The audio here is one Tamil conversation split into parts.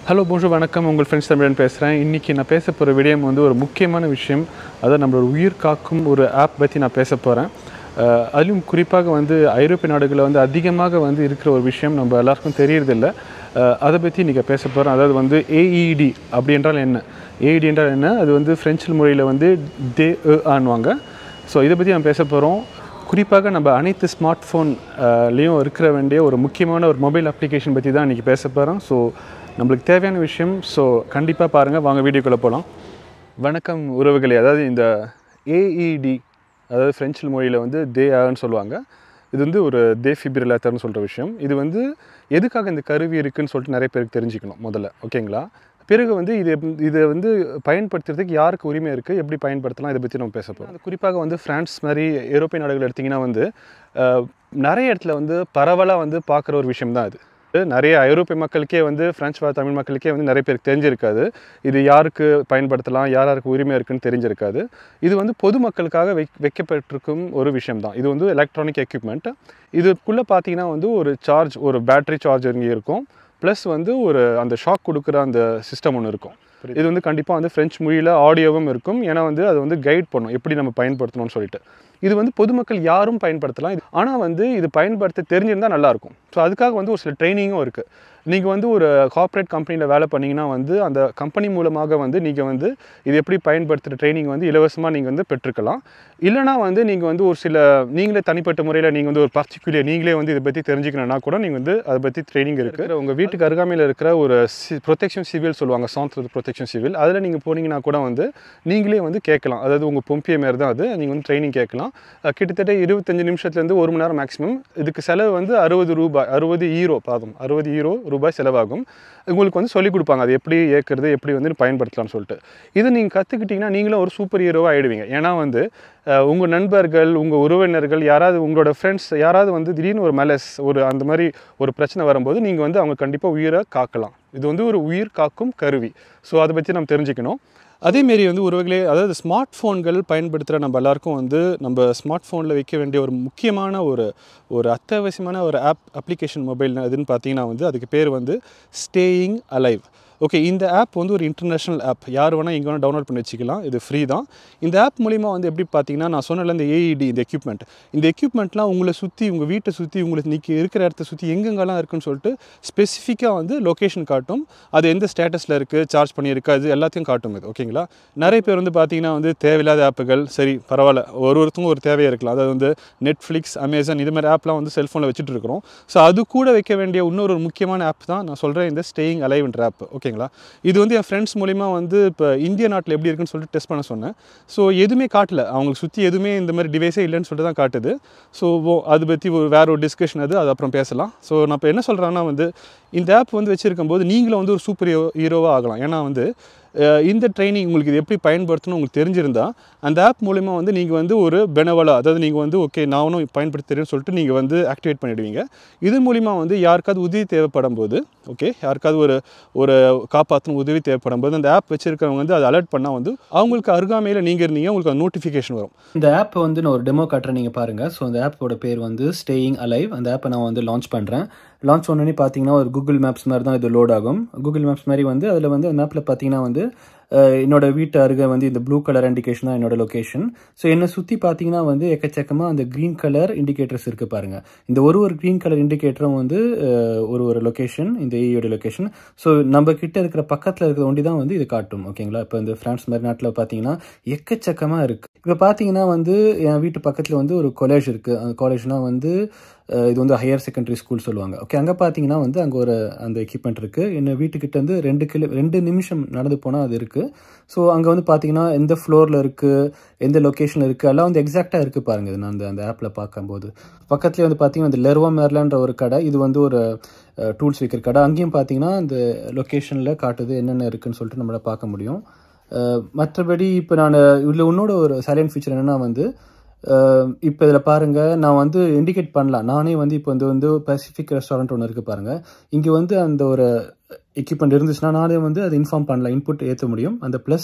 ஹலோ போன்ஜோ வணக்கம் உங்கள் ஃப்ரெண்ட்ஸ் தமிழன் பேசுகிறேன் இன்றைக்கி நான் பேச போகிற விடயம் வந்து ஒரு முக்கியமான விஷயம் அதாவது நம்மளோட உயிர் காக்கும் ஒரு ஆப் பற்றி நான் பேச போகிறேன் அதுலேயும் குறிப்பாக வந்து ஐரோப்பிய நாடுகளில் வந்து அதிகமாக வந்து இருக்கிற ஒரு விஷயம் நம்ம எல்லாருக்கும் தெரியறதில்ல அஹ், அதை பற்றி இன்றைக்கி பேச போகிறோம் அதாவது வந்து ஏஇடி அப்படி என்றால் என்ன ஏஇடி என்றால் என்ன அது வந்து ஃப்ரெஞ்சு மொழியில் வந்து தே ஆனுவாங்க ஸோ இதை பற்றி நான் பேச போகிறோம் குறிப்பாக நம்ம அனைத்து ஸ்மார்ட் ஃபோன்லேயும் இருக்கிற வேண்டிய ஒரு முக்கியமான ஒரு மொபைல் அப்ளிகேஷன் பற்றி தான் இன்றைக்கி பேச போகிறோம் ஸோ நம்மளுக்கு தேவையான விஷயம் ஸோ கண்டிப்பாக பாருங்கள் வாங்க வீடியோக்குள்ளே போகலாம் வணக்கம் உறவுகளே அதாவது இந்த ஏஇடி அதாவது ஃப்ரெஞ்சு மொழியில் வந்து தே ஆன்னு சொல்லுவாங்க இது வந்து ஒரு தே ஃபிபிரிலேட்டர்னு சொல்கிற விஷயம் இது வந்து எதுக்காக இந்த கருவி இருக்குன்னு சொல்லிட்டு நிறைய பேருக்கு தெரிஞ்சுக்கணும் முதல்ல ஓகேங்களா பிறகு வந்து இது எப்- இதை வந்து பயன்படுத்துறதுக்கு யாருக்கு உரிமை இருக்குது எப்படி பயன்படுத்தலாம் இதை பற்றி நம்ம பேச போகிறோம் அது குறிப்பாக வந்து ஃப்ரான்ஸ் மாதிரி ஐரோப்பிய நாடுகள் எடுத்திங்கன்னா வந்து அஹ், நிறைய இடத்துல வந்து பரவலாக வந்து பார்க்குற ஒரு விஷயம் தான் இது நிறைய ஐரோப்பிய மக்களுக்கே வந்து பிரெஞ்சு வா- தமிழ் மக்களுக்கே வந்து நிறைய பேருக்கு தெரிஞ்சிருக்காது இது யாருக்கு பயன்படுத்தலாம் யார் யாருக்கு உரிமை இருக்குன்னு தெரிஞ்சிருக்காது இது வந்து பொதுமக்களுக்காக வைக் வைக்கப்பட்டிருக்கும் ஒரு விஷயம் தான் இது வந்து எலக்ட்ரானிக் எக்யூப்மெண்ட் இதுக்குள்ளே பார்த்தீங்கன்னா வந்து ஒரு சார்ஜ் ஒரு பேட்டரி சார்ஜர் இங்கே இருக்கும் ப்ளஸ் வந்து ஒரு அந்த ஷாக் கொடுக்குற அந்த சிஸ்டம் ஒன்று இருக்கும் இது வந்து கண்டிப்பாக வந்து ஃப்ரெஞ்சு மொழியில் ஆடியோவும் இருக்கும் ஏன்னா வந்து அது வந்து கைட் பண்ணும் எப்படி நம்ம பயன்படுத்தணும்னு சொல்லிட்டு இது வந்து பொதுமக்கள் யாரும் பயன்படுத்தலாம் இது ஆனால் வந்து இது பயன்படுத்த தெரிஞ்சிருந்தால் நல்லாயிருக்கும் ஸோ அதுக்காக வந்து ஒரு சில ட்ரைனிங்கும் இருக்குது நீங்கள் வந்து ஒரு கார்ப்பரேட் கம்பெனியில் வேலை பண்ணீங்கன்னா வந்து அந்த கம்பெனி மூலமாக வந்து நீங்கள் வந்து இது எப்படி பயன்படுத்துகிற ட்ரைனிங் வந்து இலவசமாக நீங்கள் வந்து பெற்றுக்கலாம் இல்லைனா வந்து நீங்கள் வந்து ஒரு சில நீங்களே தனிப்பட்ட முறையில் நீங்கள் வந்து ஒரு பர்டிகுலர் நீங்களே வந்து இதை பற்றி தெரிஞ்சுக்கணும்னா கூட நீங்கள் வந்து அதை பற்றி ட்ரைனிங் இருக்குது உங்கள் வீட்டுக்கு அருகாமையில் இருக்கிற ஒரு சி ப்ரொடெக்ஷன் சிவில் சொல்லுவாங்க சாந்த் ப்ரொடெக்ஷன் சிவில் அதில் நீங்கள் போனீங்கன்னா கூட வந்து நீங்களே வந்து கேட்கலாம் அதாவது உங்கள் பொம்பிய மாரி தான் அது நீங்கள் வந்து ட்ரைனிங் கேட்கலாம் அஹ் கிட்டத்தட்ட இருபத்தஞ்சு நிமிஷத்துலேருந்து ஒரு மணி நேரம் மேக்ஸிமம் இதுக்கு செலவு வந்து அறுபது ரூபாய் அறுபது ஈரோ பாதம் அறுபது ஈரோ ரூபாய் செலவாகும் உங்களுக்கு வந்து சொல்லிக் கொடுப்பாங்க அது எப்படி ஏற்கிறது எப்படி வந்து பயன்படுத்தலாம்னு சொல்லிட்டு இதை நீங்கள் கற்றுக்கிட்டிங்கன்னா நீங்களும் ஒரு சூப்பர் ஹீரோவாக ஆகிடுவீங்க ஏன்னா வந்து உங்கள் நண்பர்கள் உங்கள் உறவினர்கள் யாராவது உங்களோட ஃப்ரெண்ட்ஸ் யாராவது வந்து திடீர்னு ஒரு மெலஸ் ஒரு அந்த மாதிரி ஒரு பிரச்சனை வரும்போது நீங்கள் வந்து அவங்க கண்டிப்பாக உயிரை காக்கலாம் இது வந்து ஒரு உயிர் காக்கும் கருவி ஸோ அதை பற்றி நம்ம தெரிஞ்சுக்கணும் அதேமாரி வந்து உறவுகளே அதாவது ஸ்மார்ட் ஃபோன்கள் பயன்படுத்துகிற நம்ம எல்லாருக்கும் வந்து நம்ம ஸ்மார்ட் ஃபோனில் வைக்க வேண்டிய ஒரு முக்கியமான ஒரு ஒரு அத்தியாவசியமான ஒரு ஆப் அப்ளிகேஷன் மொபைல் எதுன்னு பார்த்தீங்கன்னா வந்து அதுக்கு பேர் வந்து ஸ்டேயிங் அலைவ் ஓகே இந்த ஆப் வந்து ஒரு இன்டர்நேஷ்னல் ஆப் யார் வேணால் எங்கே வேணால் டவுன்லோட் பண்ணி வச்சுக்கலாம் இது ஃப்ரீ தான் இந்த ஆப் மூலிமா வந்து எப்படி பார்த்தீங்கன்னா நான் சொன்னல இந்த ஏஇடி இந்த எக்யூப்மெண்ட் இந்த எக்யூப்மெண்ட்லாம் உங்களை சுற்றி உங்கள் வீட்டை சுற்றி உங்களுக்கு நீக்கி இருக்கிற இடத்த சுற்றி எங்கெங்கெல்லாம் இருக்குன்னு சொல்லிட்டு ஸ்பெசிஃபிக்காக வந்து லொக்கேஷன் காட்டும் அது எந்த ஸ்டேட்டஸில் இருக்குது சார்ஜ் பண்ணியிருக்கு அது எல்லாத்தையும் காட்டும் இது ஓகேங்களா நிறைய பேர் வந்து பார்த்தீங்கன்னா வந்து தேவையில்லாத ஆப்புகள் சரி பரவாயில்ல ஒரு ஒருத்தவங்க ஒரு தேவையாக இருக்கலாம் அதாவது வந்து நெட்ஃப்ளிக்ஸ் அமேசான் இது மாதிரி ஆப்லாம் வந்து செல்ஃபோனில் வச்சுட்டு இருக்கிறோம் ஸோ அது கூட வைக்க வேண்டிய இன்னொரு ஒரு முக்கியமான ஆப் தான் நான் சொல்கிறேன் இந்த ஸ்டேயிங் அலைவ்ன்ற ஆப் ஓகேங்களா இது வந்து என் ஃப்ரெண்ட்ஸ் மூலிமா வந்து இப்போ இந்திய நாட்டில் எப்படி இருக்குன்னு சொல்லிட்டு டெஸ்ட் பண்ண சொன்னேன் ஸோ எதுவுமே காட்டல அவங்களுக்கு சுற்றி எதுவுமே இந்த மாதிரி டிவைஸே இல்லைன்னு சொல்லிட்டு தான் காட்டுது ஸோ அதை பற்றி ஒரு வேற ஒரு டிஸ்கஷன் அது அது அப்புறம் பேசலாம் ஸோ நான் இப்போ என்ன சொல்கிறேன்னா வந்து இந்த ஆப் வந்து வச்சுருக்கும் போது நீங்களும் வந்து ஒரு சூப்பர் ஹீரோ ஹீரோவாக ஆகலாம் ஏன்னா வந்து அஹ், இந்த ட்ரைனிங் உங்களுக்கு இது எப்படி பயன்படுத்தணும் உங்களுக்கு தெரிஞ்சிருந்தா அந்த ஆப் மூலிமா வந்து நீங்கள் வந்து ஒரு பெனவலா அதாவது நீங்கள் வந்து ஓகே நானும் பயன்படுத்துறேன்னு சொல்லிட்டு நீங்கள் வந்து ஆக்டிவேட் பண்ணிடுவீங்க இது மூலிமா வந்து யாருக்காவது உதவி தேவைப்படும் போது ஓகே யாருக்காவது ஒரு ஒரு காப்பாற்றணும் உதவி தேவைப்படும் போது அந்த ஆப் வச்சிருக்கிறவங்க வந்து அதை அலர்ட் பண்ணால் வந்து அவங்களுக்கு அருகாமையில் நீங்கள் இருந்தீங்க உங்களுக்கு நோட்டிஃபிகேஷன் வரும் இந்த ஆப் வந்து நான் ஒரு டெமோ காட்டுறேன் நீங்கள் பாருங்கள் ஸோ அந்த ஆப்போட பேர் வந்து ஸ்டேயிங் அலைவ் அந்த ஆப்பை நான் வந்து லான்ச் பண்ணுறேன் லான்ச் பண்ணோன்னே பார்த்தீங்கன்னா ஒரு கூகுள் மேப்ஸ் மாதிரி தான் இது லோட் ஆகும் கூகுள் மேப்ஸ் மாதிரி வந்து அதில் வந்து அந்த ஆப்பில் பார்த்தீங்கன்னா வந்து அஹ், என்னோட வீட்டு அருகே வந்து இந்த ப்ளூ கலர் இண்டிகேஷன் தான் என்னோட லொகேஷன் ஸோ என்னை சுற்றி பார்த்தீங்கன்னா வந்து எக்கச்சக்கமாக அந்த க்ரீன் கலர் இண்டிகேட்டர்ஸ் இருக்கு பாருங்க இந்த ஒரு ஒரு க்ரீன் கலர் இண்டிகேட்டரும் வந்து அஹ், ஒரு ஒரு லொகேஷன் இந்த ஏயோட லொகேஷன் ஸோ நம்ம கிட்ட இருக்கிற பக்கத்தில் இருக்கிற ஒண்டி தான் வந்து இது காட்டும் ஓகேங்களா இப்போ இந்த பிரான்ஸ் மாதிரி நாட்டில் பார்த்தீங்கன்னா எக்கச்சக்கமாக இருக்கு இப்போ பார்த்தீங்கன்னா வந்து என் வீட்டு பக்கத்தில் வந்து ஒரு காலேஜ் இருக்கு அந்த காலேஜ்னா வந்து அஹ், இது வந்து ஹையர் செகண்டரி ஸ்கூல் சொல்லுவாங்க ஓகே அங்கே பார்த்தீங்கன்னா வந்து அங்கே ஒரு அந்த எக்யூப்மெண்ட் இருக்கு என்ன வீட்டுக்கிட்ட இருந்து ரெண்டு கிலோ ரெண்டு நிமிஷம் நடந்து போனால் அது இருக்கு ஸோ அங்கே வந்து பார்த்தீங்கன்னா எந்த ஃப்ளோரில் இருக்கு எந்த லொக்கேஷனில் இருக்கு எல்லாம் வந்து எக்ஸாக்டாக இருக்கு பாருங்க இது நான் அந்த அந்த ஆப்பில் பார்க்கும்போது பக்கத்துலேயே வந்து பார்த்தீங்கன்னா இந்த லெர்வா மேர்லான்ற ஒரு கடை இது வந்து ஒரு டூல்ஸ் விற்கிற கடை அங்கேயும் பார்த்தீங்கன்னா அந்த லொக்கேஷனில் காட்டுது என்னென்ன இருக்குன்னு சொல்லிட்டு நம்மளால் பார்க்க முடியும் அஹ், மற்றபடி இப்போ நான் இதில் இன்னொரு ஒரு சைலண்ட் ஃபீச்சர் என்னன்னா வந்து இப்போ இதில் பாருங்கள் நான் வந்து இண்டிகேட் பண்ணலாம் நானே வந்து இப்போ வந்து வந்து பசிபிக் ரெஸ்டாரண்ட் ஒன்று இருக்குது பாருங்கள் இங்கே வந்து அந்த ஒரு எக்யூப்மெண்ட் இருந்துச்சுன்னா நானே வந்து அதை இன்ஃபார்ம் பண்ணலாம் இன்புட் ஏற்ற முடியும் அந்த ப்ளஸ்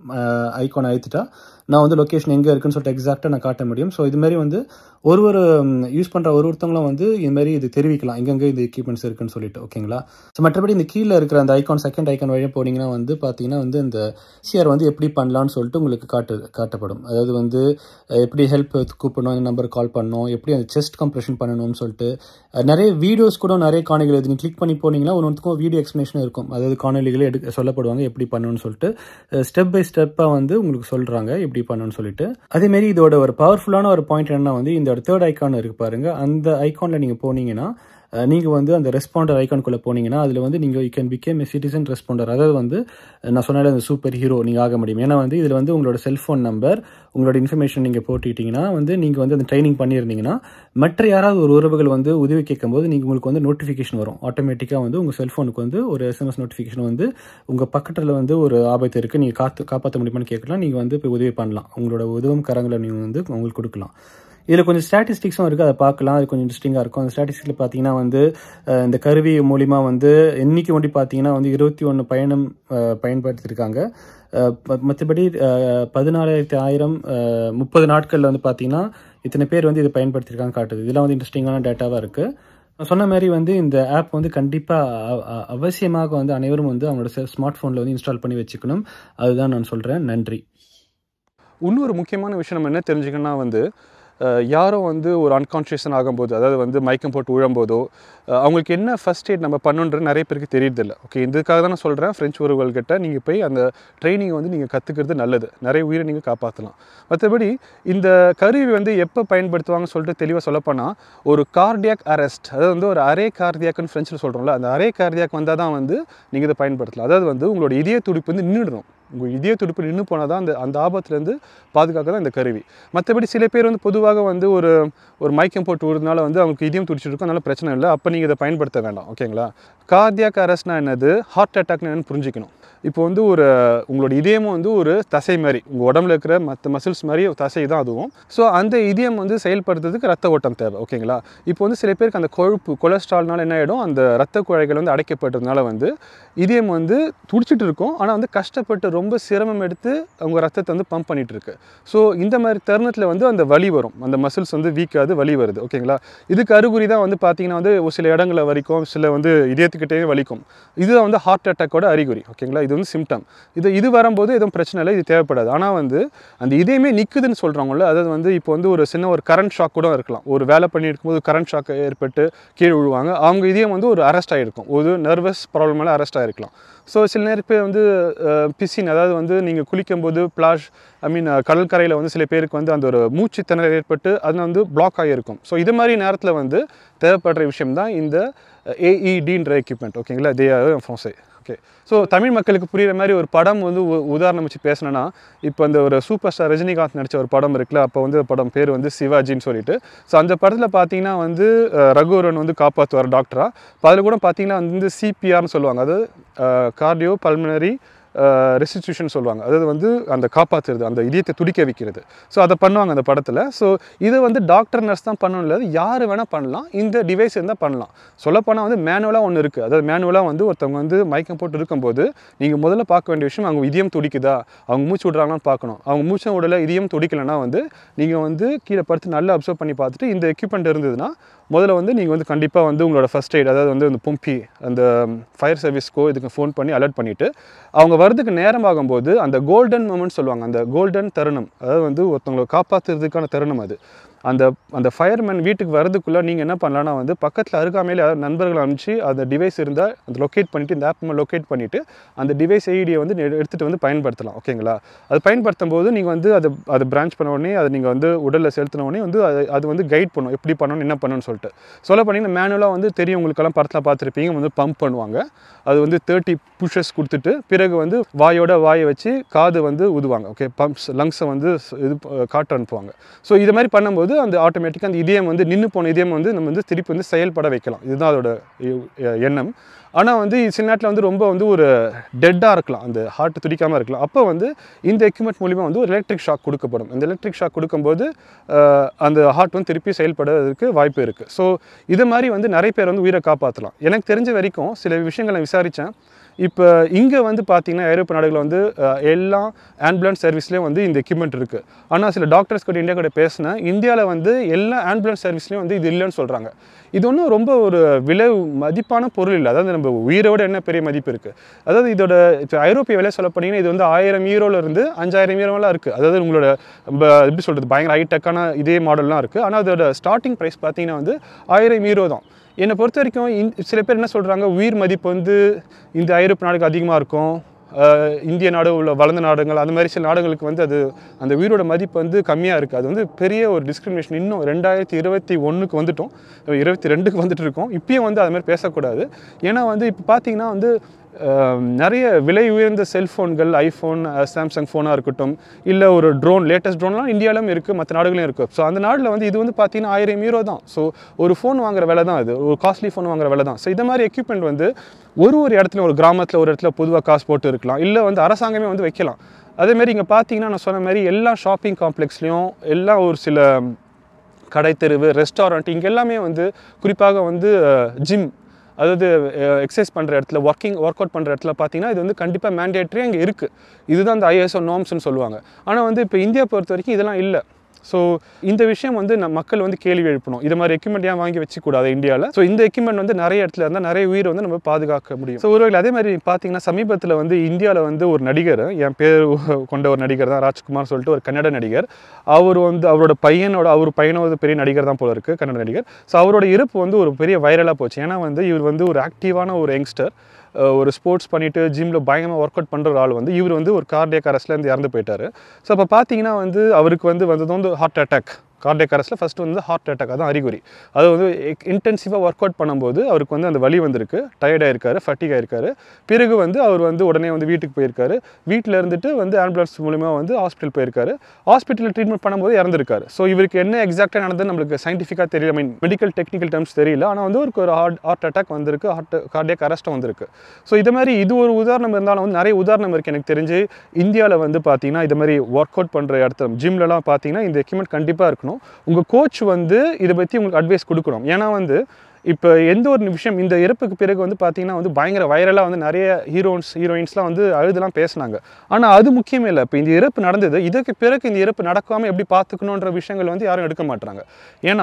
ஐக்கானை ஏற்றுட்டா நான் வந்து லொக்கேஷன் எங்கே இருக்குன்னு சொல்லிட்டு எக்ஸாக்டாக நான் காட்ட முடியும் ஸோ இதுமாரி வந்து ஒரு ஒரு யூஸ் பண்ணுற ஒரு ஒருத்தவங்களும் வந்து இதுமாரி இது தெரிவிக்கலாம் எங்கெங்கே இந்த எக்யூப்மெண்ட்ஸ் இருக்குன்னு சொல்லிட்டு ஓகேங்களா ஸோ மற்றபடி இந்த கீழே இருக்கிற அந்த ஐகான் செகண்ட் ஐகான் வழியாக போனீங்கன்னா வந்து பார்த்தீங்கன்னா வந்து இந்த சிஆர் வந்து எப்படி பண்ணலாம்னு சொல்லிட்டு உங்களுக்கு காட்டு காட்டப்படும் அதாவது வந்து அஹ், எப்படி ஹெல்ப் கூப்பிடணும் இந்த நம்பர் கால் பண்ணணும் எப்படி அந்த செஸ்ட் கம்ப்ரெஷன் பண்ணணும்னு சொல்லிட்டு அஹ், நிறைய வீடியோஸ் கூட நிறைய காணொலிகள் இது நீங்கள் கிளிக் பண்ணி போனீங்கன்னா ஒன்றுத்துக்கும் வீடியோ எக்ஸ்ப்ளனேஷன் இருக்கும் அதாவது காணொலிகளே எடுக்க சொல்லப்படுவாங்க எப்படி பண்ணணும்னு சொல்லிட்டு ஸ்டெப் பை ஸ்டெப்பாக வந்து உங்களுக்கு சொல்கிறாங்க எப்படி பண்ணணும்னு சொல்லிட்டு அதேமாரி இதோட ஒரு பவர்ஃபுல்லான ஒரு பாயிண்ட் என்னன்னா வந்து இந்த தேர்ட் ஐகான் இருக்கு பாருங்க அந்த ஐகானில் நீங்கள் போனீங்கன்னா அஹ், நீங்க வந்து அந்த ரெஸ்பாண்டர் ஐகான்குள்ள போனீங்கன்னா அதுல வந்து நீங்க you can become a citizen responder அதாவது வந்து அஹ், நான் சொன்னால அந்த சூப்பர் ஹீரோ நீங்க ஆக முடியும் ஏன்னா வந்து இதுல வந்து உங்களோட செல்போன் நம்பர் உங்களோட இன்ஃபர்மேஷன் நீங்க போட்டுக்கிட்டீங்கன்னா வந்து நீங்க வந்து அந்த ட்ரைனிங் பண்ணியிருந்தீங்கன்னா மற்ற யாராவது ஒரு உறவுகள் வந்து உதவி கேட்கும்போது நீங்க உங்களுக்கு வந்து நோட்டிஃபிகேஷன் வரும் ஆட்டோமேட்டிக்காக வந்து உங்க செல்போனுக்கு வந்து ஒரு எஸ்எம்எஸ் நோட்டிஃபிகேஷன் வந்து உங்க பக்கத்துல வந்து ஒரு ஆபத்து இருக்கு நீங்க காத்து காப்பாற்ற முடியுமான்னு கேட்கலாம் நீங்க வந்து இப்போ உதவி பண்ணலாம் உங்களோட உதவும் கரங்களை நீங்க வந்து உங்களுக்கு கொடுக்கலாம் இதில் கொஞ்சம் ஸ்டாட்டிஸ்டிக்ஸும் இருக்குது அதை பார்க்கலாம் அது கொஞ்சம் இன்ட்ரெஸ்டிங்காக இருக்கும் அந்த ஸ்டாட்டிஸ்டிக்ஸில் பார்த்தீங்கன்னா வந்து அஹ், இந்த கருவி மூலிமா வந்து இன்னைக்கு ஒண்டி பார்த்தீங்கன்னா வந்து இருபத்தி ஒன்று பயணம் அஹ், பயன்படுத்தியிருக்காங்க அஹ், ம- மற்றபடி அஹ், பதினாலாயிரத்தி ஆயிரம் அஹ், முப்பது நாட்களில் வந்து பார்த்தீங்கன்னா இத்தனை பேர் வந்து இதை பயன்படுத்தியிருக்காங்க காட்டுது இதெல்லாம் வந்து இன்ட்ரெஸ்டிங்கான டேட்டாவாக இருக்குது நான் சொன்ன மாதிரி வந்து இந்த ஆப் வந்து கண்டிப்பாக அவசியமாக வந்து அனைவரும் வந்து அவங்களோட ஸ்மார்ட் ஃபோனில் வந்து இன்ஸ்டால் பண்ணி வச்சுக்கணும் அதுதான் நான் சொல்கிறேன் நன்றி இன்னொரு முக்கியமான விஷயம் நம்ம என்ன தெரிஞ்சுக்கணும்னா வந்து அஹ், யாரோ வந்து ஒரு அன்கான்ஷியஸன் ஆகும்போது அதாவது வந்து மயக்கம் போட்டு விழும்போதோ அஹ், அவங்களுக்கு என்ன ஃபர்ஸ்ட் எய்ட் நம்ம பண்ணுன்றது நிறைய பேருக்கு தெரியறதில்ல ஓகே இதுக்காக தான் நான் சொல்கிறேன் ஃப்ரெஞ்ச் உறவுகள்கிட்ட நீங்கள் போய் அந்த ட்ரைனிங் வந்து நீங்கள் கற்றுக்கிறது நல்லது நிறைய உயிரை நீங்கள் காப்பாற்றலாம் மற்றபடி இந்த கருவி வந்து எப்போ பயன்படுத்துவாங்கன்னு சொல்லிட்டு தெளிவாக சொல்லப்போனால் ஒரு கார்டியாக் அரெஸ்ட் அதாவது வந்து ஒரு அரே கார்டியாக்னு ஃப்ரெஞ்சில் சொல்கிறோம்ல அந்த அரே கார்டியாக் வந்தால் தான் வந்து நீங்கள் இதை பயன்படுத்தலாம் அதாவது வந்து உங்களோட இதய துடிப்பு வந்து நின்றுடும் உங்கள் இதய துடிப்பு நின்று போனால் தான் அந்த அந்த ஆபத்துலேருந்து பாதுகாக்க தான் இந்த கருவி மற்றபடி சில பேர் வந்து பொதுவாக வந்து ஒரு ஒரு மயக்கம் போட்டு விடுறதுனால வந்து அவங்களுக்கு இதயம் துடிச்சிட்டு இருக்கும் அதனால பிரச்சனை இல்லை அப்போ நீங்கள் இதை பயன்படுத்த வேண்டாம் ஓகேங்களா கார்டியாக் அரெஸ்ட்னா என்னது ஹார்ட் அட்டாக்னு என்னன்னு புரிஞ்சுக்கணும் இப்போ வந்து ஒரு உங்களோட இதயமும் வந்து ஒரு தசை மாதிரி உங்கள் உடம்புல இருக்கிற மற்ற மசில்ஸ் மாதிரி ஒரு தசை தான் அதுவும் ஸோ அந்த இதயம் வந்து செயல்படுத்துறதுக்கு ரத்த ஓட்டம் தேவை ஓகேங்களா இப்போ வந்து சில பேருக்கு அந்த கொழுப்பு கொலஸ்ட்ரால்னால என்ன ஆகிடும் அந்த ரத்த குழாய்கள் வந்து அடைக்கப்பட்டதுனால வந்து இதயம் வந்து துடிச்சிட்டு இருக்கும் ஆனால் வந்து கஷ்டப்பட்டு ரொம்ப சிரமம் எடுத்து அவங்க ரத்தத்தை வந்து பம்ப் பண்ணிட்டு இருக்கு ஸோ இந்த மாதிரி தருணத்தில் வந்து அந்த வலி வரும் அந்த மசில்ஸ் வந்து வீக்காது வலி வருது ஓகேங்களா இதுக்கு அறிகுறி தான் வந்து பார்த்தீங்கன்னா வந்து ஒரு சில இடங்களில் வலிக்கும் சில வந்து இதயத்துக்கிட்டே வலிக்கும் இதுதான் வந்து ஹார்ட் அட்டாக்கோட அறிகுறி ஓகேங்களா இது வந்து சிம்டம் இது இது வரும்போது எதுவும் பிரச்சனை இல்லை இது தேவைப்படாது ஆனால் வந்து அந்த இதயமே நிற்குதுன்னு சொல்கிறாங்கல்ல அதாவது வந்து இப்போ வந்து ஒரு சின்ன ஒரு கரண்ட் ஷாக் கூட இருக்கலாம் ஒரு வேலை பண்ணி இருக்கும்போது கரண்ட் ஷாக் ஏற்பட்டு கீழே விழுவாங்க அவங்க இதயம் வந்து ஒரு அரெஸ்ட் ஆகிருக்கும் ஒரு நர்வஸ் ப்ராப்ளமால அரெஸ்ட் ஆகிருக்கலாம் ஸோ சில நேரம் பேர் வந்து பிசின் அதாவது வந்து நீங்கள் குளிக்கும்போது பிளாஷ் ஐ மீன் கடற்கரையில் வந்து சில பேருக்கு வந்து அந்த ஒரு மூச்சு திணறல் ஏற்பட்டு அது வந்து பிளாக் ஆகியிருக்கும் ஸோ இது மாதிரி நேரத்தில் வந்து தேவைப்படுற விஷயம் தான் இந்த ஏஇடின்ற எக்யூப்மெண்ட் ஓகேங்களா தே ஃபான்சே ஓகே ஸோ தமிழ் மக்களுக்கு புரியுற மாதிரி ஒரு படம் வந்து உ- உதாரணம் வச்சு பேசணும்னா இப்போ அந்த ஒரு சூப்பர் ஸ்டார் ரஜினிகாந்த் நடித்த ஒரு படம் இருக்குல்ல அப்போ வந்து படம் பேர் வந்து சிவாஜின்னு சொல்லிட்டு ஸோ அந்த படத்தில் பார்த்தீங்கன்னா வந்து அஹ், ரகுவரன் வந்து காப்பாற்றுவார் டாக்டரா இப்போ அதில் கூட பார்த்தீங்கன்னா வந்து சிபிஆர்னு சொல்லுவாங்க அதாவது கார்டியோ பல்மனரி ரெசிஸ்டியூஷன் சொல்லுவாங்க அதாவது வந்து அந்த காப்பாற்றுறது அந்த இதயத்தை துடிக்க வைக்கிறது ஸோ அதை பண்ணுவாங்க அந்த படத்தில் ஸோ இதை வந்து டாக்டர் நர்ஸ் தான் பண்ணணும் இல்லை யார் வேணால் பண்ணலாம் இந்த டிவைஸ் இருந்தால் பண்ணலாம் சொல்லப்போனால் வந்து மேனுவலாக ஒன்று இருக்குது அதாவது மேனுவலாக வந்து ஒருத்தவங்க வந்து மயக்கம் போட்டு இருக்கும்போது நீங்கள் முதல்ல பார்க்க வேண்டிய விஷயம் அவங்க இதயம் துடிக்குதா அவங்க மூச்சு விடுறாங்களான்னு பார்க்கணும் அவங்க மூச்சு விடல இதயம் துடிக்கலைன்னா வந்து நீங்கள் வந்து கீழே படுத்து நல்லா அப்சர்வ் பண்ணி பார்த்துட்டு இந்த எக்யூப்மெண்ட் இருந்ததுன்னா முதல்ல வந்து நீங்கள் வந்து கண்டிப்பாக வந்து உங்களோட ஃபஸ்ட் எய்ட் அதாவது வந்து அந்த பொம்பி அந்த ஃபயர் சர்வீஸ்க்கோ இதுக்கு ஃபோன் பண்ணி அலர்ட் பண்ணிவிட்டு அவங்க வரதுக்கு நேரம் ஆகும்போது அந்த கோல்டன் மூமெண்ட் சொல்லுவாங்க அந்த கோல்டன் தருணம் அதாவது வந்து ஒருத்தவங்களை காப்பாற்றுறதுக்கான தருணம் அது அந்த அந்த ஃபயர்மேன் வீட்டுக்கு வரதுக்குள்ளே நீங்கள் என்ன பண்ணலாம்னா வந்து பக்கத்தில் அருகாமையில் யாராவது நண்பர்கள் அனுப்பிச்சு அந்த டிவைஸ் இருந்தால் அந்த லொக்கேட் பண்ணிவிட்டு இந்த ஆப் லொக்கேட் பண்ணிவிட்டு அந்த டிவைஸ் ஐடியை வந்து எடு- எடுத்துகிட்டு வந்து பயன்படுத்தலாம் ஓகேங்களா அது பயன்படுத்தும் போது நீங்கள் வந்து அதை அதை பிரான்ச் பண்ண உடனே அதை நீங்கள் வந்து உடலில் செலுத்தின உடனே வந்து அது அது வந்து கைட் பண்ணும் எப்படி பண்ணணும் என்ன பண்ணணும்னு சொல்லிட்டு சொல்ல பண்ணிங்கன்னா மேனுவலாக வந்து தெரியும் உங்களுக்கெல்லாம் படத்தில் பார்த்துருப்பீங்க வந்து பம்ப் பண்ணுவாங்க அது வந்து தேர்ட்டி புஷஸ் கொடுத்துட்டு பிறகு வந்து வாயோட வாயை வச்சு காது வந்து ஊதுவாங்க ஓகே பம்ப்ஸ் லங்ஸை வந்து ஸ்- இது ப- காற்று அனுப்புவாங்க ஸோ இது மாதிரி பண்ணும்போது அந்த ஆட்டோமேட்டிக்காக அந்த இதயம் வந்து நின்று போன இதயம் வந்து நம்ம வந்து திருப்பி வந்து செயல்பட வைக்கலாம் இதுதான் அதோட எ- எ- எண்ணம் ஆனால் வந்து சில நேரத்தில் வந்து ரொம்ப வந்து ஒரு டெட்டாக இருக்கலாம் அந்த ஹார்ட் துடிக்காமல் இருக்கலாம் அப்போ வந்து இந்த எக்யூப்மெண்ட் மூலிமா வந்து ஒரு எலக்ட்ரிக் ஷாக் கொடுக்கப்படும் இந்த எலக்ட்ரிக் ஷாக் கொடுக்கும்போது அஹ், அந்த ஹார்ட் வந்து திருப்பி செயல்படுறதுக்கு வாய்ப்பு இருக்குது ஸோ இது மாதிரி வந்து நிறைய பேர் வந்து உயிரை காப்பாற்றலாம் எனக்கு தெரிஞ்ச வரைக்கும் சில விஷயங்களை நான் விசாரித்தேன் இப்போ இங்கே வந்து பார்த்தீங்கன்னா ஐரோப்பிய நாடுகளில் வந்து அஹ், எல்லா ஆம்புலன்ஸ் சர்வீஸ்லேயும் வந்து இந்த எக்யூப்மெண்ட் இருக்குது ஆனால் சில டாக்டர்ஸ் கூட இந்தியா கூட பேசினேன் இந்தியாவில் வந்து எல்லா ஆம்புலன்ஸ் சர்வீஸ்லேயும் வந்து இது இல்லைன்னு சொல்கிறாங்க இது ஒன்றும் ரொம்ப ஒரு விலை மதிப்பான பொருள் இல்லை அதாவது நம்ம உயிரோட என்ன பெரிய மதிப்பு இருக்குது அதாவது இதோட இப்போ ஐரோப்பிய விலை சொல்ல போனீங்கன்னா இது வந்து ஆயிரம் ஈரோல இருந்து அஞ்சாயிரம் ஈரோலாம் இருக்குது அதாவது உங்களோட நம்ம எப்படி சொல்கிறது பயங்கர ஹைடெக்கான இதே மாடல்லாம் இருக்குது ஆனால் அதோட ஸ்டார்டிங் ப்ரைஸ் பார்த்தீங்கன்னா வந்து ஆயிரம் ஈரோ தான் என்னை பொறுத்த வரைக்கும் இந்த- சில பேர் என்ன சொல்கிறாங்க உயிர் மதிப்பு வந்து இந்த ஐரோப்பிய நாடுக்கு அதிகமாக இருக்கும் அஹ் இந்திய நாடு உள்ள வளர்ந்த நாடுகள் அந்த மாதிரி சில நாடுகளுக்கு வந்து அது அந்த உயிரோட மதிப்பு வந்து கம்மியாக இருக்குது அது வந்து பெரிய ஒரு டிஸ்கிரிமினேஷன் இன்னும் ரெண்டாயிரத்தி இருபத்தி ஒன்றுக்கு வந்துட்டோம் இருபத்தி ரெண்டுக்கு வந்துட்டு இருக்கோம் இப்பயும் வந்து அது மாதிரி பேசக்கூடாது ஏன்னா வந்து இப்போ பார்த்தீங்கன்னா வந்து அஹ், நிறைய விலை உயர்ந்த செல்ஃபோன்கள் ஐஃபோன் சாம்சங் ஃபோனாக இருக்கட்டும் இல்லை ஒரு ட்ரோன் லேட்டஸ்ட் ட்ரோன்லாம் இந்தியாவிலும் இருக்குது மற்ற நாடுகளும் இருக்குது ஸோ அந்த நாட்டில் வந்து இது வந்து பார்த்தீங்கன்னா ஆயிரம் யூரோ தான் ஸோ ஒரு ஃபோன் வாங்குற விலை தான் இது ஒரு காஸ்ட்லி ஃபோன் வாங்குற விலை தான் ஸோ இந்த மாதிரி எக்யூப்மெண்ட் வந்து ஒரு ஒரு இடத்துல ஒரு கிராமத்தில் ஒரு இடத்துல பொதுவாக காசு போட்டு இருக்கலாம் இல்லை வந்து அரசாங்கமே வந்து வைக்கலாம் அதேமாரி இங்கே பார்த்தீங்கன்னா நான் சொன்ன மாதிரி எல்லா ஷாப்பிங் காம்ப்ளெக்ஸ்லேயும் எல்லா ஒரு சில கடைத்தெருவு ரெஸ்டாரண்ட் இங்கே எல்லாமே வந்து குறிப்பாக வந்து ஜிம் அதாவது எக்ஸசைஸ் பண்ணுற இடத்துல ஒர்க்கிங் ஒர்க் அவுட் பண்ணுற இடத்துல பார்த்தீங்கன்னா இது வந்து கண்டிப்பாக மேண்டேட்ரி அங்கே இருக்குது இதுதான் அந்த ஐஎஸ்ஓ நார்ம்ஸ்னு சொல்லுவாங்க ஆனால் வந்து இப்போ இந்தியா பொறுத்த வரைக்கும் இதெல்லாம் இல்லை ஸோ இந்த விஷயம் வந்து நம்ம மக்கள் வந்து கேள்வி எழுப்பணும் இது மாதிரி எக்யூப்மெண்ட் ஏன் வாங்கி வச்சுக்கூடாது இந்தியாவில் ஸோ இந்த எக்யூப்மெண்ட் வந்து நிறைய இடத்துல இருந்தால் நிறைய உயிர் வந்து நம்ம பாதுகாக்க முடியும் ஸோ ஒருவேளை அதே மாதிரி பார்த்தீங்கன்னா சமீபத்தில் வந்து இந்தியாவில் வந்து ஒரு நடிகர் என் பேர் கொண்ட ஒரு நடிகர் தான் ராஜ்குமார் சொல்லிட்டு ஒரு கன்னட நடிகர் அவர் வந்து அவரோட பையனோட அவர் பையனோட பெரிய நடிகர் தான் போல இருக்கு கன்னட நடிகர் ஸோ அவரோட இறப்பு வந்து ஒரு பெரிய வைரலாக போச்சு ஏன்னா வந்து இவர் வந்து ஒரு ஆக்டிவான ஒரு யங்ஸ்டர் ஒரு ஸ்போர்ட்ஸ் பண்ணிட்டு ஜிம்மில் பயங்கரமாக ஒர்க் அவுட் பண்ணுற ஒரு ஆள் வந்து இவர் வந்து ஒரு கார்டியக் அரஸ்ட்லேருந்து இறந்து போயிட்டாரு ஸோ அப்போ பார்த்தீங்கன்னா வந்து அவருக்கு வந்து வந்தது வந்து ஹார்ட் அட்டாக் கார்டியக் அரஸ்ட்டில் ஃபஸ்ட்டு வந்து ஹார்ட் அட்டாக் அதான் அறிகுறி அது வந்து இன்டென்சிவாக ஒர்க் அவுட் பண்ணும்போது அவருக்கு வந்து அந்த வலி வந்திருக்கு டயர்ட் ஆயிருக்காரு ஃபட்டிக் ஆயிருக்காரு பிறகு வந்து அவர் வந்து உடனே வந்து வீட்டுக்கு போயிருக்காரு வீட்டில் இருந்துட்டு வந்து ஆம்புலன்ஸ் மூலிமா வந்து ஹாஸ்பிட்டல் போயிருக்காரு ஹாஸ்பிட்டலில் ட்ரீட்மெண்ட் பண்ணும்போது இறந்துருக்காரு ஸோ இவருக்கு என்ன எக்ஸாக்டாக நடந்தது நம்மளுக்கு சயின்டிஃபிக்காக தெரியல மீன் மெடிக்கல் டெக்னிக்கல் டேர்ம்ஸ் தெரியல ஆனால் வந்து அவருக்கு ஒரு ஹார்ட் ஹார்ட் அட்டாக் வந்திருக்கு ஹார்ட் கார்டியக் அரெஸ்ட்டும் வந்திருக்கு ஸோ இது மாதிரி இது ஒரு உதாரணம் இருந்தாலும் வந்து நிறைய உதாரணம் இருக்குது எனக்கு தெரிஞ்சு இந்தியாவில் வந்து பார்த்தீங்கன்னா இது மாதிரி ஒர்க் அவுட் பண்ணுற இடத்துல ஜிம்லலாம் பார்த்தீங்கன்னா இந்த எக்யூப்மெண்ட் கண்டிப்பாக இருக்கணும் உங்கள் கோச் வந்து இதை பற்றி உங்களுக்கு அட்வைஸ் கொடுக்கணும் ஏன்னா வந்து இப்போ எந்த ஒரு விஷயம் இந்த இறப்புக்கு பிறகு வந்து பார்த்தீங்கன்னா வந்து பயங்கர வைரலாக வந்து நிறைய ஹீரோயின்ஸ் ஹீரோயின்ஸ்லாம் வந்து அழுதுலாம் பேசினாங்க ஆனால் அது முக்கியமே இல்லை இப்போ இந்த இறப்பு நடந்தது இதுக்கு பிறகு இந்த இறப்பு நடக்காமல் எப்படி பார்த்துக்கணுன்ற விஷயங்கள் வந்து யாரும் எடுக்க மாட்டாங்க ஏன்னா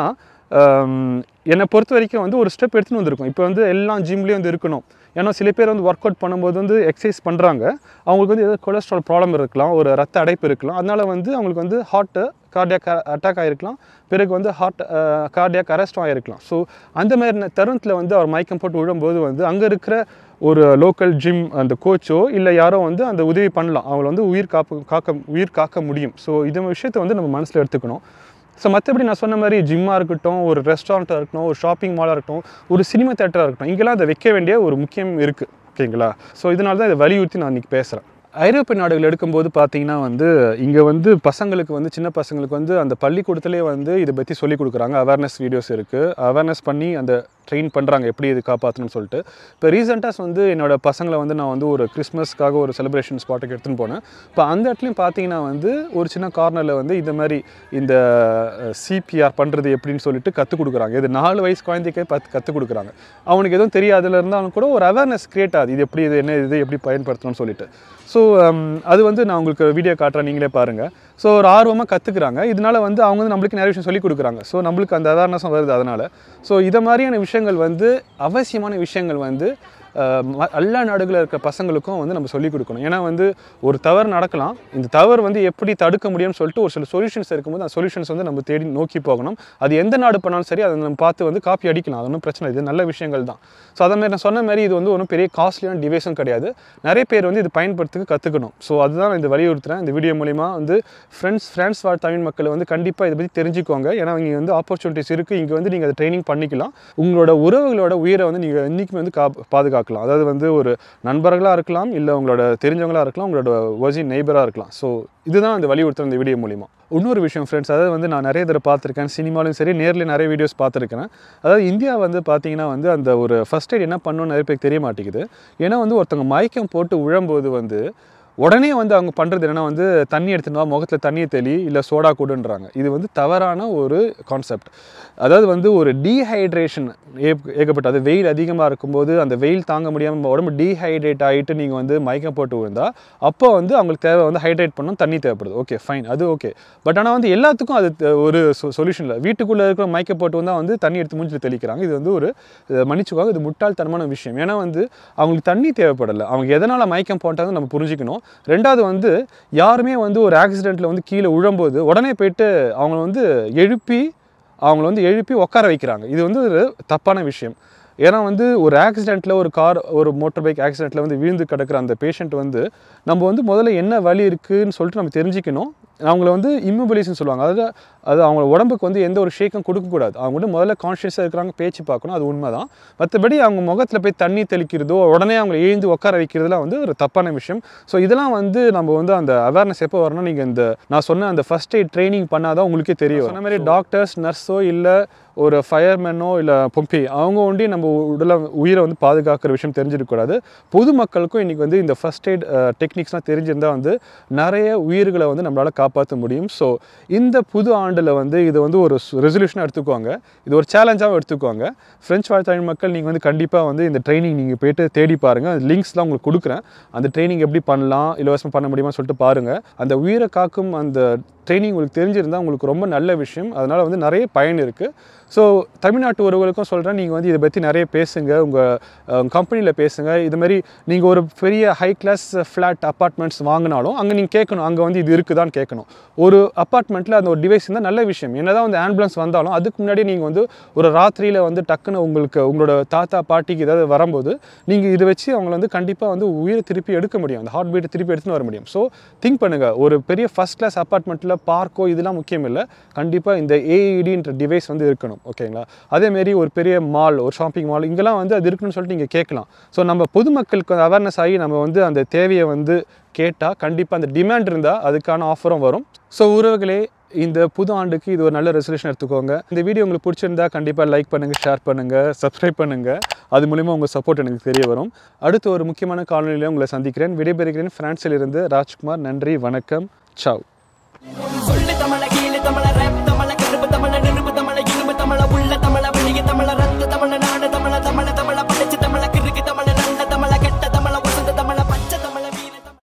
ஆம், என்னை பொறுத்த வரைக்கும் வந்து ஒரு ஸ்டெப் எடுத்துன்னு வந்திருக்கும் இப்போ வந்து எல்லா ஜிம்லேயும் வந்து இருக்கணும் ஏன்னா சில பேர் வந்து ஒர்க் அவுட் பண்ணும்போது வந்து எக்ஸசைஸ் பண்ணுறாங்க அவங்களுக்கு வந்து ஏதாவது கொலஸ்ட்ரால் ப்ராப்ளம் இருக்கலாம் ஒரு ரத்த அடைப்பு இருக்கலாம் அதனால வந்து அவங்களுக்கு வந்து ஹார்ட்டு கார்டியாக் அட்டாக் ஆகிருக்கலாம் பிறகு வந்து ஹார்ட் கார்டியாக் அரெஸ்டும் ஆகிருக்கலாம் ஸோ அந்த மாதிரி தருணத்தில் வந்து அவர் மயக்கம் போட்டு விழும்போது வந்து அங்கே இருக்கிற ஒரு லோக்கல் ஜிம் அந்த கோச்சோ இல்லை யாரோ வந்து அந்த உதவி பண்ணலாம் அவங்கள வந்து உயிர் காப்பு காக்க உயிர் காக்க முடியும் ஸோ இந்த விஷயத்தை வந்து நம்ம மனசில் எடுத்துக்கணும் ஸோ மற்றபடி நான் சொன்ன மாதிரி ஜிம்மாக இருக்கட்டும் ஒரு ரெஸ்டாரண்ட்டாக இருக்கட்டும் ஒரு ஷாப்பிங் மாலாக இருக்கட்டும் ஒரு சினிமா தேட்டராக இருக்கட்டும் இங்கெல்லாம் அதை வைக்க வேண்டிய ஒரு முக்கியம் இருக்குது ஓகேங்களா ஸோ இதனால தான் இதை வலியுறுத்தி நான் இன்றைக்கி பேசுகிறேன் ஐரோப்பிய நாடுகள் எடுக்கும்போது பார்த்தீங்கன்னா வந்து இங்கே வந்து பசங்களுக்கு வந்து சின்ன பசங்களுக்கு வந்து அந்த பள்ளிக்கூடத்திலே வந்து இதை பற்றி சொல்லிக் கொடுக்குறாங்க அவேர்னஸ் வீடியோஸ் இருக்குது அவேர்னஸ் பண்ணி அந்த ட்ரெயின் பண்ணுறாங்க எப்படி இது காப்பாற்றணும்னு சொல்லிட்டு இப்போ ரீசெண்டாக வந்து என்னோட பசங்களை வந்து நான் வந்து ஒரு கிறிஸ்மஸ்க்காக ஒரு செலிப்ரேஷன் ஸ்பாட்டுக்கு எடுத்துன்னு போனேன் இப்போ அந்த இடத்துலையும் பார்த்தீங்கன்னா வந்து ஒரு சின்ன கார்னரில் வந்து இந்த மாதிரி இந்த சிபிஆர் பண்ணுறது எப்படின்னு சொல்லிட்டு கற்றுக் கொடுக்குறாங்க இது நாலு வயசு குழந்தைக்கே பார்த்து கற்றுக் கொடுக்குறாங்க அவனுக்கு எதுவும் தெரியாதுல இருந்தாலும் கூட ஒரு அவேர்னஸ் கிரியேட் ஆகுது இது எப்படி இது என்ன இது எப்படி பயன்படுத்தணும்னு சொல்லிட்டு ஸோ அது வந்து நான் உங்களுக்கு வீடியோ காட்டுறேன் நீங்களே பாருங்கள் ஸோ ஒரு ஆர்வமாக கற்றுக்குறாங்க இதனால வந்து அவங்க வந்து நம்மளுக்கு நிறைய விஷயம் சொல்லிக் கொடுக்குறாங்க ஸோ நம்மளுக்கு அந்த அவேர்னஸும் வருது அதனால் ஸோ இதை மாதிரியான விஷயங்கள் வந்து அவசியமான விஷயங்கள் வந்து அஹ், ம- எல்லா நாடுகளில் இருக்க பசங்களுக்கும் வந்து நம்ம சொல்லிக் கொடுக்கணும் ஏன்னா வந்து ஒரு தவறு நடக்கலாம் இந்த தவறு வந்து எப்படி தடுக்க முடியும்னு சொல்லிட்டு ஒரு சில சொல்யூஷன்ஸ் இருக்கும்போது அந்த சொல்யூஷன்ஸ் வந்து நம்ம தேடி நோக்கி போகணும் அது எந்த நாடு பண்ணாலும் சரி அதை நம்ம பார்த்து வந்து காப்பி அடிக்கலாம் அது ஒன்றும் பிரச்சனை இல்லை. இது நல்ல விஷயங்கள் தான் ஸோ அதே மாதிரி நான் சொன்ன மாதிரி இது வந்து ஒன்றும் பெரிய காஸ்ட்லியான டிவைஸும் கிடையாது நிறைய பேர் வந்து இது பயன்படுத்துக்கு கற்றுக்கணும் ஸோ அதுதான் நான் இந்த வலியுறுத்துறேன் இந்த வீடியோ மூலிமா வந்து ஃப்ரெண்ட்ஸ் ஃப்ரெண்ட்ஸ் வாழ் தமிழ் மக்கள் வந்து கண்டிப்பாக இதை பற்றி தெரிஞ்சுக்கோங்க ஏன்னா இங்கே வந்து ஆப்பர்ச்சுனிட்டிஸ் இருக்குது இங்கே வந்து நீங்கள் அதை ட்ரைனிங் பண்ணிக்கலாம் உங்களோட உறவுகளோட உயிரை வந்து நீங்கள் என்றைக்குமே வந்து கா பாதுகாக்கணும் பார்க்கலாம் அதாவது வந்து ஒரு நண்பர்களாக இருக்கலாம் இல்லை உங்களோட தெரிஞ்சவங்களா இருக்கலாம் உங்களோட ஒர்ஜின் நெய்பராக இருக்கலாம் ஸோ இதுதான் அந்த வலியுறுத்துற இந்த வீடியோ மூலிமா இன்னொரு விஷயம் ஃப்ரெண்ட்ஸ் அதாவது வந்து நான் நிறைய தடவை பார்த்துருக்கேன் சினிமாலும் சரி நேரில் நிறைய வீடியோஸ் பார்த்துருக்கேன் அதாவது இந்தியா வந்து பார்த்தீங்கன்னா வந்து அந்த ஒரு ஃபஸ்ட் எய்ட் என்ன பண்ணணும்னு நிறைய பேருக்கு தெரிய மாட்டேங்குது ஏன்னா வந்து ஒருத்தவங்க மயக்கம் போட்டு விழும்போது வந்து உடனே வந்து அவங்க பண்ணுறது என்னென்னா வந்து தண்ணி எடுத்துன்னு வா முகத்தில் தண்ணியை தெளி இல்லை சோடா கூடுன்றாங்க இது வந்து தவறான ஒரு கான்செப்ட் அதாவது வந்து ஒரு டீஹைட்ரேஷன் ஏகப்பட்ட அது வெயில் அதிகமாக இருக்கும்போது அந்த வெயில் தாங்க முடியாமல் உடம்பு டீஹைட்ரேட் ஆகிட்டு நீங்கள் வந்து மயக்கம் போட்டு விழுந்தா அப்போ வந்து அவங்களுக்கு தேவை வந்து ஹைட்ரேட் பண்ணணும் தண்ணி தேவைப்படுது ஓகே ஃபைன் அது ஓகே பட் ஆனால் வந்து எல்லாத்துக்கும் அது த- ஒரு சொல்யூஷன் இல்லை வீட்டுக்குள்ளே இருக்கிற மயக்கம் போட்டு வந்தால் வந்து தண்ணி எடுத்து மூஞ்சில் தெளிக்கிறாங்க இது வந்து ஒரு அஹ், மன்னிச்சுக்கோங்க இது முட்டாள்தனமான விஷயம் ஏன்னா வந்து அவங்களுக்கு தண்ணி தேவைப்படலை அவங்க எதனால் மயக்கம் போட்டாங்க நம்ம புரிஞ்சுக்கணும் ரெண்டாவது வந்து யாருமே வந்து ஒரு ஆக்சிடெண்ட்டில் வந்து கீழே விழும்போது உடனே போயிட்டு அவங்கள வந்து எழுப்பி அவங்கள வந்து எழுப்பி உட்கார வைக்கிறாங்க இது வந்து ஒரு தப்பான விஷயம் ஏன்னா வந்து ஒரு ஆக்சிடெண்ட்டில் ஒரு கார் ஒரு மோட்டர் பைக் ஆக்சிடெண்ட்டில் வந்து விழுந்து கிடக்கிற அந்த பேஷண்ட் வந்து நம்ம வந்து முதல்ல என்ன வலி இருக்குன்னு சொல்லிட்டு நம்ம தெரிஞ்சுக்கணும் அவங்கள வந்து இம்மொபிலைஸ்னு சொல்லுவாங்க அதாவது அது அவங்க உடம்புக்கு வந்து எந்த ஒரு ஷேக்கும் கொடுக்கக்கூடாது அவங்க வந்து முதல்ல கான்ஷியஸாக இருக்கிறாங்க பேச்சு பார்க்கணும் அது உண்மை தான் மற்றபடி அவங்க முகத்தில் போய் தண்ணி தெளிக்கிறதோ உடனே அவங்களை எழுந்து உட்கார வைக்கிறதுலாம் வந்து ஒரு தப்பான விஷயம் ஸோ இதெல்லாம் வந்து நம்ம வந்து அந்த அவேர்னஸ் எப்போ வரணும் நீங்கள் இந்த நான் சொன்ன அந்த ஃபஸ்ட் எய்ட் ட்ரைனிங் பண்ணாதான் உங்களுக்கே தெரியும் சொன்ன மாதிரி டாக்டர்ஸ் நர்ஸோ இல்லை ஒரு ஃபயர்மேனோ இல்லை பொம்பி அவங்க ஒண்டி நம்ம உடலை உயிரை வந்து பாதுகாக்கிற விஷயம் தெரிஞ்சிருக்கக்கூடாது பொதுமக்களுக்கும் இன்றைக்கி வந்து இந்த ஃபஸ்ட் எய்ட் டெக்னிக்ஸ்லாம் தெரிஞ்சிருந்தால் வந்து நிறைய உயிர்களை வந்து நம்மளால் காப்பாற்ற முடியும் ஸோ இந்த புது ஆண்டில் வந்து இது வந்து ஒரு ரெசல்யூஷனாக எடுத்துக்குவாங்க இது ஒரு சேலஞ்சாகவும் எடுத்துக்குவாங்க ஃப்ரெஞ்ச் வாழ்த்தாய் மக்கள் நீங்கள் வந்து கண்டிப்பாக வந்து இந்த ட்ரைனிங் நீங்கள் போயிட்டு தேடி பாருங்கள் லிங்க்ஸ்லாம் உங்களுக்கு கொடுக்குறேன் அந்த ட்ரைனிங் எப்படி பண்ணலாம் இலவசமாக பண்ண முடியுமா சொல்லிட்டு பாருங்கள் அந்த உயிரை காக்கும் அந்த ட்ரைனிங் உங்களுக்கு தெரிஞ்சிருந்தால் உங்களுக்கு ரொம்ப நல்ல விஷயம் அதனால் வந்து நிறைய பயன் இருக்குது ஸோ தமிழ்நாட்டு உறவுகளுக்கும் சொல்கிறேன் நீங்கள் வந்து இதை பற்றி நிறைய பேசுங்க உங்கள் கம்பெனியில் பேசுங்க இது மாதிரி நீங்கள் ஒரு பெரிய ஹை கிளாஸ் ஃப்ளாட் அப்பார்ட்மெண்ட்ஸ் வாங்கினாலும் அங்கே நீங்கள் கேட்கணும் அங்கே வந்து இது இருக்குதான்னு கேட்கணும் ஒரு அப்பார்ட்மெண்ட்டில் அந்த ஒரு டிவைஸ் இருந்தால் நல்ல விஷயம் என்னதான் வந்து ஆம்புலன்ஸ் வந்தாலும் அதுக்கு முன்னாடி நீங்கள் வந்து ஒரு ராத்திரியில் வந்து டக்குன்னு உங்களுக்கு உங்களோட தாத்தா பாட்டிக்கு ஏதாவது வரும்போது நீங்கள் இதை வச்சு அவங்கள வந்து கண்டிப்பாக வந்து உயிரை திருப்பி எடுக்க முடியும் அந்த ஹார்ட் பீட்டை திருப்பி எடுத்துன்னு வர முடியும் ஸோ திங்க் பண்ணுங்கள் ஒரு பெரிய ஃபஸ்ட் கிளாஸ் அப்பார்ட்மெண்ட்டில் பார்க்கோ இதெல்லாம் முக்கியம் இல்லை கண்டிப்பாக இந்த ஏஇடின்ற டிவைஸ் வந்து இருக்கணும் ஓகேங்களா அதேமாரி ஒரு பெரிய மால் ஒரு ஷாப்பிங் மால் இங்கெல்லாம் வந்து அது இருக்கணும்னு சொல்லிட்டு நீங்கள் கேட்கலாம் ஸோ நம்ம பொதுமக்களுக்கு அவேர்னஸ் ஆகி நம்ம வந்து அந்த தேவையை வந்து கேட்டால் கண்டிப்பாக அந்த டிமாண்ட் இருந்தால் அதுக்கான ஆஃபரும் வரும் ஸோ உறவுகளே இந்த புது ஆண்டுக்கு இது ஒரு நல்ல ரெசல்யூஷன் எடுத்துக்கோங்க இந்த வீடியோ உங்களுக்கு பிடிச்சிருந்தா கண்டிப்பாக லைக் பண்ணுங்கள் ஷேர் பண்ணுங்கள் சப்ஸ்கிரைப் பண்ணுங்கள் அது மூலிமா உங்கள் சப்போர்ட் எனக்கு தெரிய வரும் அடுத்து ஒரு முக்கியமான காலநிலையில் உங்களை சந்திக்கிறேன் விடைபெறுகிறேன் பிரான்சில் இருந்து ராஜ்குமார் நன்றி வணக்கம் சாவ்